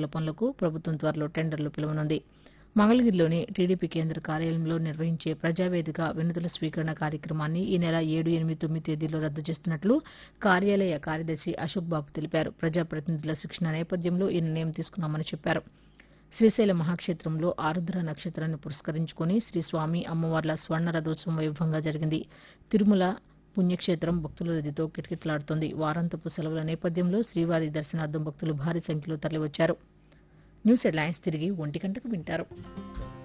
ప్రాజెక్టుల పనులకు ప్రభుత్వం త్వరలో టెండర్లు పిలువనుంది మంగళగిరిలోని టీడీపీ కేంద్ర కార్యాలయంలో నిర్వహించే ప్రజావేదిక వినతుల స్వీకరణ కార్యక్రమాన్ని ఈ నెల ఏడు ఎనిమిది తొమ్మిది తేదీల్లో రద్దు చేస్తున్నట్లు కార్యాలయ కార్యదర్శి అశోక్ బాబు తెలిపారు ప్రజాప్రతినిధుల శిక్షణ నేపథ్యంలో ఈ నిర్ణయం తీసుకున్నామని చెప్పారు శ్రీశైల మహాక్షేత్రంలో ఆరుద్ర నక్షత్రాన్ని పురస్కరించుకుని శ్రీ స్వామి అమ్మవార్ల స్వర్ణ రథోత్సవం వైభవంగా జరిగింది తిరుమల పుణ్యక్షేత్రం భక్తుల రద్దీతో కిటకిటలాడుతోంది వారాంతపు సెలవుల నేపథ్యంలో శ్రీవారి దర్శనార్థం భక్తులు భారీ సంఖ్యలో తరలివచ్చారు న్యూస్ హెడ్లైన్స్ తిరిగి ఒంటి గంటకు వింటారు